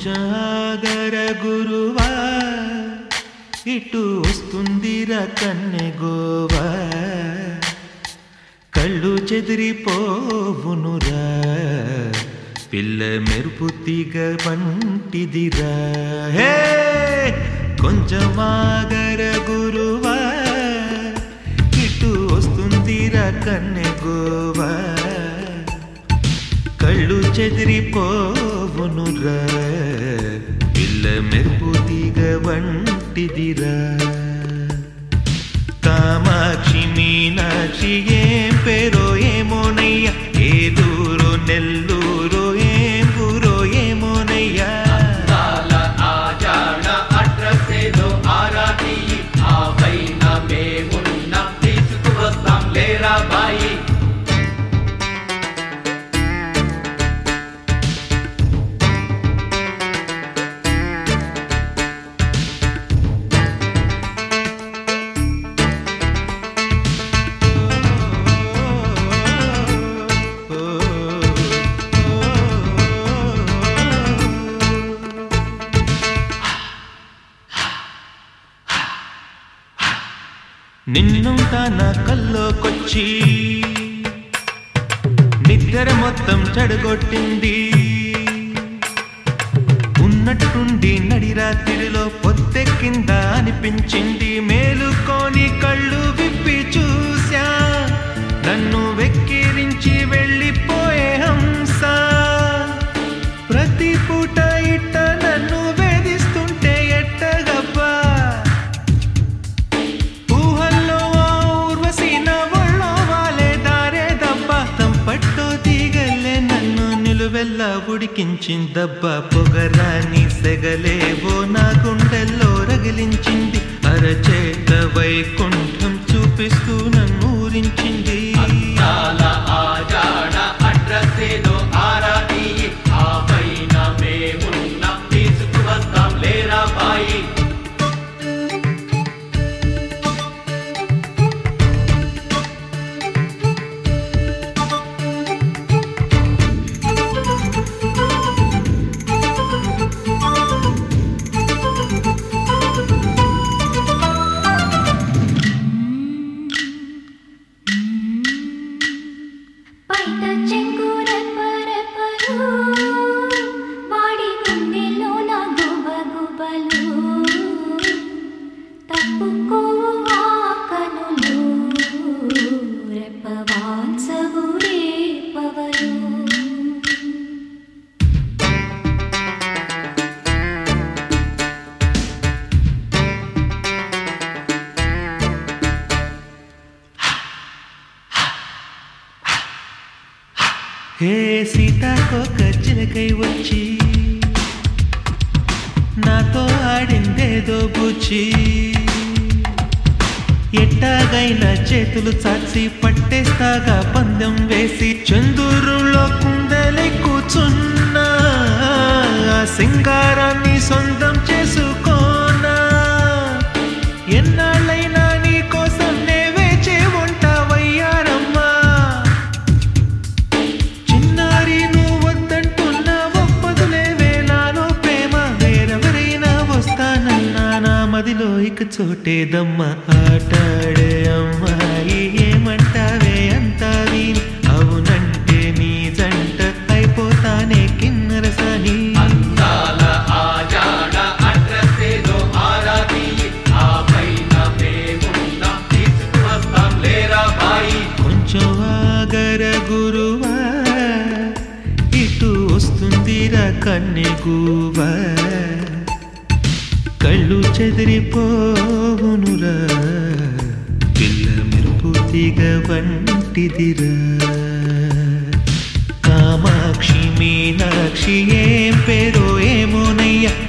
కొంచెం ఆగర గురువా ఇటు వస్తుందిరా కన్నె గోవా కళ్ళు చెదిరిపోవునురా పిల్ల మెరుపు తీగ వంటిదిరా హే కొంచెం ఆగర గురువా ఇటు వస్తుందిరా కన్నె గోవా కళ్ళు చెదిరిపోవునురా పిల్ల మెరుపు తీగ వంటిదిరా కామాక్షి మీనాక్షి ఏం పేరో ఏమోనయ్యా ఏ దూరో నెల్లూరో ఏం ఊరో ఏమోనయ్యా కాల ఆజాడ అడ్రస్ ఏదో ఆరాటి ఆ పైన మేమున్న తీసుకువస్తాం లేరా బాయి నిన్నుంట నా కల్లోకొచ్చి నిద్ర మొత్తం చెడగొట్టింది ఉన్నట్టుండి నడిరాత్రిలో పొత్తెక్కింద అనిపించింది మేలుకొని కళ్ళు విప్పి చూశా నన్ను వెక్కిరించి వెళ్ళిపోయే హంస ప్రతి పూట ఇట్ట నన్ను వేధిస్తుంటే ఎట్టగబ్బా ఊహల్లో ఆ ఊర్వశి నా ఒళ్ళో వాలే దారే దబ్బ తంపట్టో తీగలే నన్ను నిలువెల్లా ఉడికించిందబ్బ పొగరాని సెగలేవో నా గుండెల్లో రగిలించింది అరచేత వైకుంఠం చూపిస్తూ నన్ను ఊరించింది కాల ఆజాడ అడ్రస్ ఏదో ఆరాటి ఆ పైన మేమున్న తీసుకువస్తాం లేరా బాయి బయట చెంగురెప్పరెప్పలు, వాడి గుండెల్లో నా గుబ గుబలు. తప్పుకోవు ఆ కనులు, రెప్పవాల్సవు రేపవలు. హే సీతాకోక చిలకై వచ్చి నాతో ఆడిందేదో బుచ్చి ఎట్టాగైనా చేతులు చాచి పట్టేస్తాగా పందెం వేసి చందూరులో కుందలై కూర్చున్నా ఆ సింగారాన్ని సొంతం చేసుకోనా ఎన్నాళ్ళైనా నీ కోసం నే వేచే ఉంటావయ్యారమ్మా చిన్నారి నువ్వు వద్దంటున్నా ఒప్పదులే వేలాలో ప్రేమ వేరెవరైనా వస్తానన్నా నా మదిలో ఇక చోటేదమ్మా ఆటాడే అమ్మాయి ఏమంటావే అంతా విని అవునంటే నీ జంట అయిపోతానే కిన్నరసాని అందాల ఆజాడ అడ్రస్ ఏదో ఆరాటి ఆ పైన మేమున్న తీసుకువస్తాం లేరా బాయి కొంచెం ఆగర గురువా ఇటు వస్తుందిరా కన్నెగువా కళ్ళు చెదిరిపోవునురా పిల్ల మెరుపు తీగ వంటిదిరా కామాక్షి మీనాక్షి ఏం పేరో ఏమోనయ్యా